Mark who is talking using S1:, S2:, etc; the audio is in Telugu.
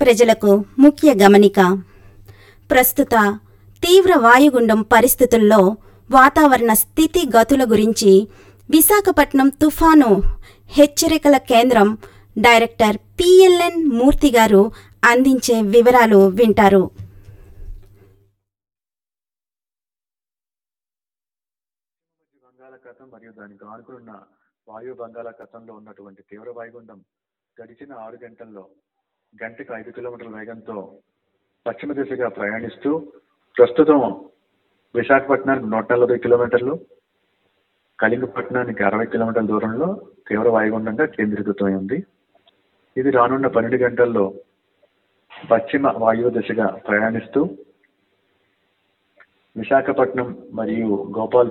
S1: ప్రజలకు ముఖ్య గమనిక ప్రస్తుత తీవ్ర వాయుగుండం పరిస్థితుల్లో వాతావరణ స్థితిగతుల గురించి విశాఖపట్నం తుఫాను హెచ్చరికల కేంద్రం డైరెక్టర్ పిఎల్ఎన్ మూర్తి గారు అందించే వివరాలు వింటారు
S2: బంగాళాఖాతం మరియు దానికి ఆనుకున్న వాయు బంగాళాఖాతంలో ఉన్నటువంటి తీవ్ర వాయుగుండం గడిచిన ఆరు గంటల్లో గంటకు ఐదు కిలోమీటర్ల వేగంతో పశ్చిమ దిశగా ప్రయాణిస్తూ ప్రస్తుతం విశాఖపట్నానికి నూట నలభై కిలోమీటర్లు కళింగపట్నానికి అరవై కిలోమీటర్ల దూరంలో తీవ్ర వాయుగుండంగా కేంద్రీకృతమై ఉంది ఇది రానున్న పన్నెండు గంటల్లో పశ్చిమ వాయువు దిశగా ప్రయాణిస్తూ విశాఖపట్నం మరియు గోపాల్